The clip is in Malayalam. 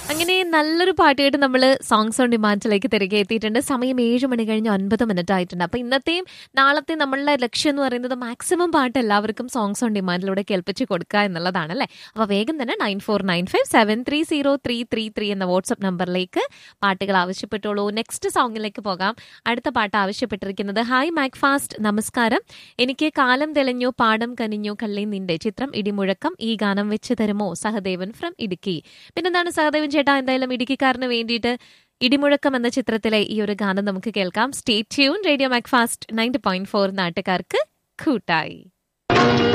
അങ്ങനെ നല്ലൊരു പാട്ട് കേട്ട് നമ്മൾ സോങ്സ് ഓൺ ഡിമാൻഡിലേക്ക് തിരികെ എത്തിയിട്ടുണ്ട് സമയം ഏഴ് മണി കഴിഞ്ഞ് ഒൻപത് മിനിറ്റ് ആയിട്ടുണ്ട് അപ്പൊ ഇന്നത്തെയും നാളത്തെ നമ്മളുടെ ലക്ഷ്യം എന്ന് പറയുന്നത് മാക്സിമം പാട്ട് എല്ലാവർക്കും സോങ്സ് ഓൺ ഡിമാൻഡിലൂടെ കേൾപ്പിച്ച് കൊടുക്കുക എന്നുള്ളതാണ് അല്ലേ അപ്പൊ വേഗം തന്നെ nine four nine five seven three zero three three three എന്ന വാട്സ്ആപ്പ് നമ്പറിലേക്ക് പാട്ടുകൾ ആവശ്യപ്പെട്ടുള്ളൂ നെക്സ്റ്റ് സോങ്ങിലേക്ക് പോകാം അടുത്ത പാട്ട് ആവശ്യപ്പെട്ടിരിക്കുന്നത് ഹായ് മാക് ഫാസ്റ്റ് നമസ്കാരം എനിക്ക് കാലം തെളിഞ്ഞു പാടം കനിഞ്ഞു കള്ളി നിന്റെ ചിത്രം ഇടിമുഴക്കം ഈ ഗാനം വെച്ച് തരുമോ സഹദേവൻ ഫ്രം ഇടുക്കി പിന്നെന്താണ് സഹദേവൻ ചേട്ടാ എന്തായാലും ഇടുക്കിക്കാരന് വേണ്ടിയിട്ട് ഇടിമുഴക്കം എന്ന ചിത്രത്തിലെ ഈ ഒരു ഗാനം നമുക്ക് കേൾക്കാം stay tune radio Mac fast ninety point four നാട്ടുകാർക്ക് കൂട്ടായി